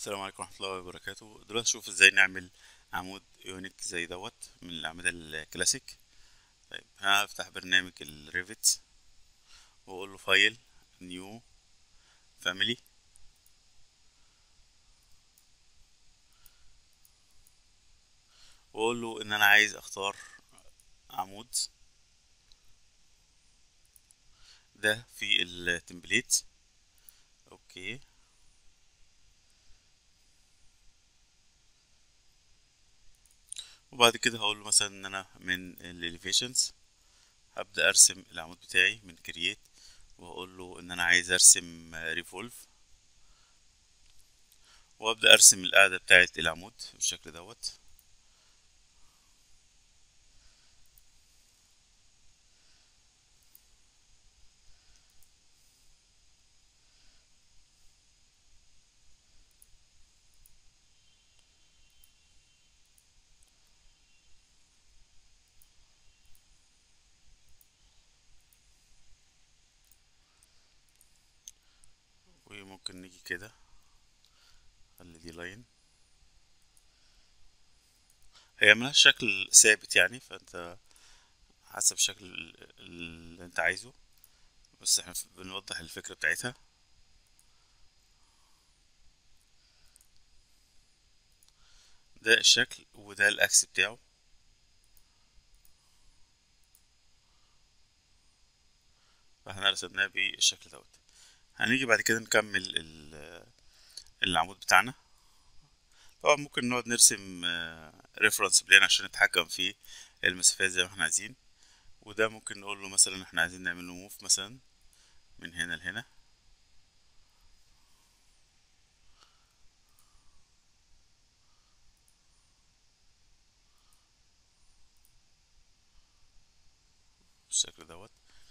السلام عليكم ورحمة الله وبركاته دلوقتي نشوف ازاي نعمل عمود يونيك زي دوت من الأعمدة الكلاسيك طيب هفتح برنامج الريفت واقول له فايل نيو فاميلي واقول له ان انا عايز اختار عمود ده في التمبليت اوكي وبعد كده هقول له مثلا ان انا من الاليفيشنز هبدا ارسم العمود بتاعي من كرييت وهقول له ان انا عايز ارسم ريفولف وابدا ارسم القاعده بتاعه العمود بالشكل دوت وممكن نيجي كده خلي دي لاين هي ملهاش شكل ثابت يعني فانت حسب الشكل اللي انت عايزه بس احنا بنوضح الفكرة بتاعتها ده الشكل وده الاكس بتاعه فاحنا رسمناه بالشكل دوت هنيجي بعد كده نكمل العمود بتاعنا طبعا ممكن نقعد نرسم ريفرنس بلان عشان نتحكم في المسافات زي ما احنا عايزين وده ممكن نقول له مثلا احنا عايزين نعمل له موف مثلا من هنا لهنا بالشكل دوت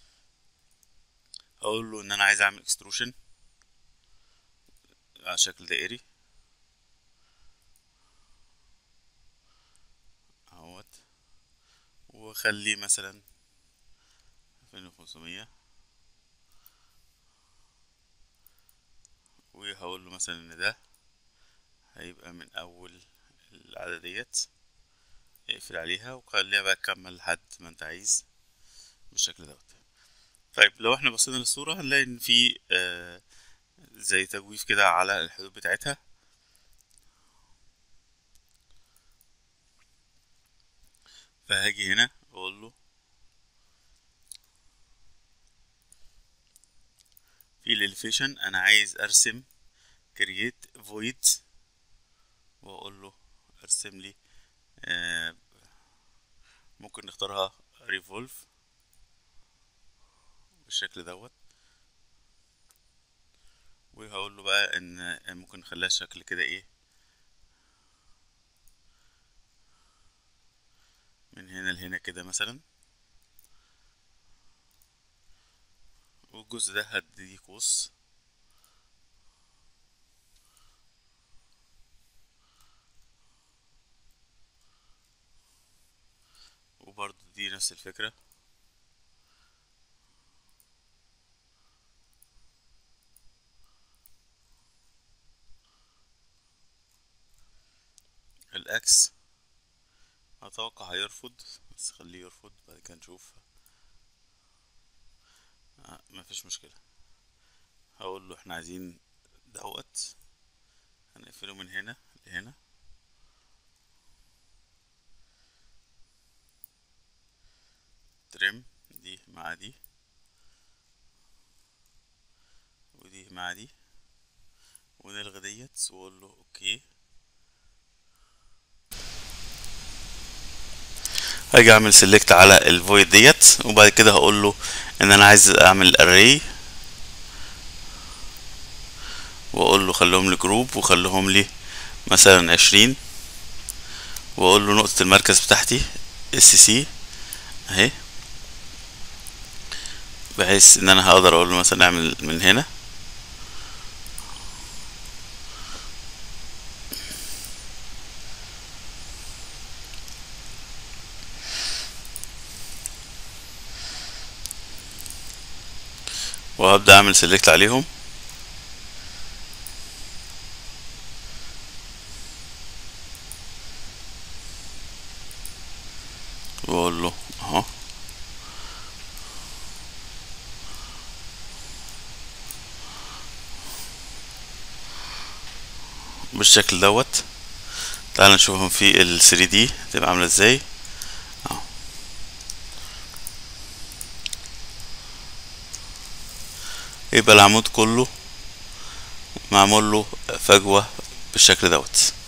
اقول له ان انا عايز اعمل اكستروشن على شكل دائري اهوت واخليه مثلا الفين وخمسمية وهقول له مثلا ان ده هيبقى من اول العدد ديت اقفل عليها وخليها بقى تكمل لحد ما انت عايز بالشكل دوت طيب لو احنا بصينا للصورة هنلاقي ان في آه زي تجويف كده على الحدود بتاعتها فهاجي هنا اقول له في الاليفيشن انا عايز ارسم كرييت فويد واقول له ارسم لي آه ممكن نختارها ريفولف بالشكل دوت وهقول له بقى ان ممكن نخليها شكل كده ايه من هنا لهنا كده مثلا والجزء ده هديه قوس وبرضه دي نفس الفكره الاكس اتوقع هيرفض بس خليه يرفض بعد كده نشوف آه مفيش مشكلة هقول له احنا عايزين دوت هنقفله من هنا لهنا ترم دي مع دي ودي مع دي ونلغي ديت واقول له اوكي هاجي اعمل سيلكت على الفويد ديت وبعد كده هقول له ان انا عايز اعمل اري واقول له خليهم لي جروب وخليهم لي مثلا عشرين واقول له نقطة المركز بتاعتي اس سي اهي بحيث ان انا هقدر اقول له مثلا اعمل من هنا وهبدأ أعمل سيلكت عليهم واقول له اهو بالشكل دوت تعال نشوفهم في ال 3 دي تبقى عامله ازاي اهو يبقى العمود كله معمول له فجوه بالشكل دوت